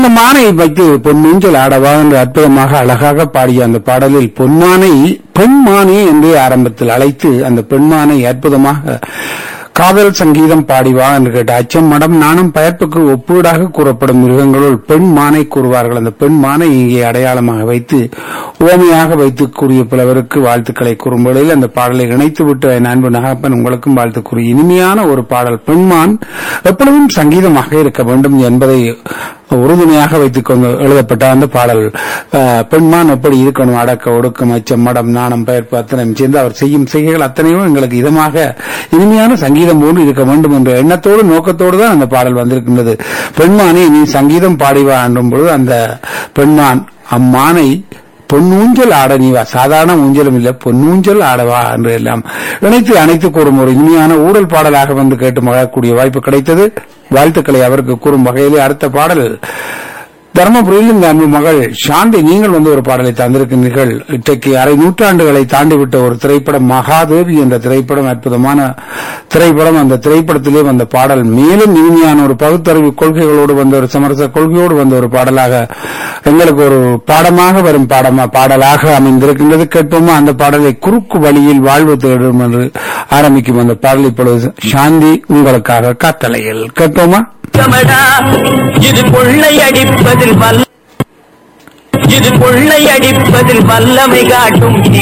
மானை வைத்து பொன்னூஞ்சல் ஆடவா என்று அற்புதமாக அழகாக பாடிய அந்த பாடலில் பொன்மானை பெண்மானே என்று ஆரம்பத்தில் அழைத்து அந்த பெண்மானை அற்புதமாக காதல் சங்கீதம் பாடிவா என்று கேட்ட அச்சம் மடம் நானும் பயப்புக்கு ஒப்பீடாக கூறப்படும் மிருகங்களுள் பெண் மானை கூறுவார்கள் அந்த பெண் மானை இங்கே அடையாளமாக வைத்து உவமையாக வைத்து கூறிய புலவருக்கு வாழ்த்துக்களை கூறும் வேளையில் அந்த பாடலை இணைத்து விட்டு என் அன்பு நகப்பன் உங்களுக்கும் வாழ்த்து கூறி இனிமையான ஒரு பாடல் பெண்மான் எப்பொழுதும் சங்கீதமாக இருக்க வேண்டும் என்பதை உறுதுணையாக வைத்துக் கொண்டு எழுதப்பட்ட அந்த பாடல் அஹ், பெண்மான் எப்படி இருக்கணும் அடக்க ஒடுக்கம் அச்சம் மடம் நாணம் பெயர்ப்பு அத்தனையும் சேர்ந்து அவர் செய்யும் செய்கைகள் அத்தனையும் எங்களுக்கு இதமாக இனிமையான சங்கீதம் போன்று இருக்க வேண்டும் என்ற எண்ணத்தோடு நோக்கத்தோடு தான் அந்த பாடல் வந்திருக்கின்றது பெண்மானே நீ சங்கீதம் பாடிவா என்றும் பொழுது அந்த பெண்மான் அம்மானை பொன்னூஞ்சல் ஆட நீவா சாதாரண ஊஞ்சலும் இல்ல பொன்னூஞ்சல் ஆடவா என்று எல்லாம் இணைத்து அனைத்து கூறும் ஒரு இனிமையான ஊழல் பாடலாக வந்து கேட்டு மகக்கூடிய வாய்ப்பு கிடைத்தது வாழ்த்துக்களை அவருக்கு கூறும் வகையிலே அடுத்த பாடல் தர்மபுரியில் இந்த அன்பு மகள் சாந்தி நீங்கள் வந்து ஒரு பாடலை தந்திருக்கின்றீர்கள் இன்றைக்கு அரை நூற்றாண்டுகளை தாண்டிவிட்ட ஒரு திரைப்படம் மகாதேவி என்ற திரைப்படம் அற்புதமான திரைப்படம் அந்த திரைப்படத்திலே வந்த பாடல் மேலும் இனிமையான ஒரு பகுத்தறிவு கொள்கைகளோடு வந்த ஒரு சமரச கொள்கையோடு வந்த ஒரு பாடலாக எங்களுக்கு ஒரு பாடமாக வரும் பாடமா பாடலாக அமைந்திருக்கின்றது கேட்போமா அந்த பாடலை குறுக்கு வழியில் வாழ்வு தேடும் என்று ஆரம்பிக்கும் அந்த பாடல் இப்பொழுது சாந்தி உங்களுக்காக காத்தலையில் கேட்போமா கமடா இது கொள்ளை அடிப்பதில் வல்ல இது கொள்ளை அடிப்பதில் வல்லமை காட்டும்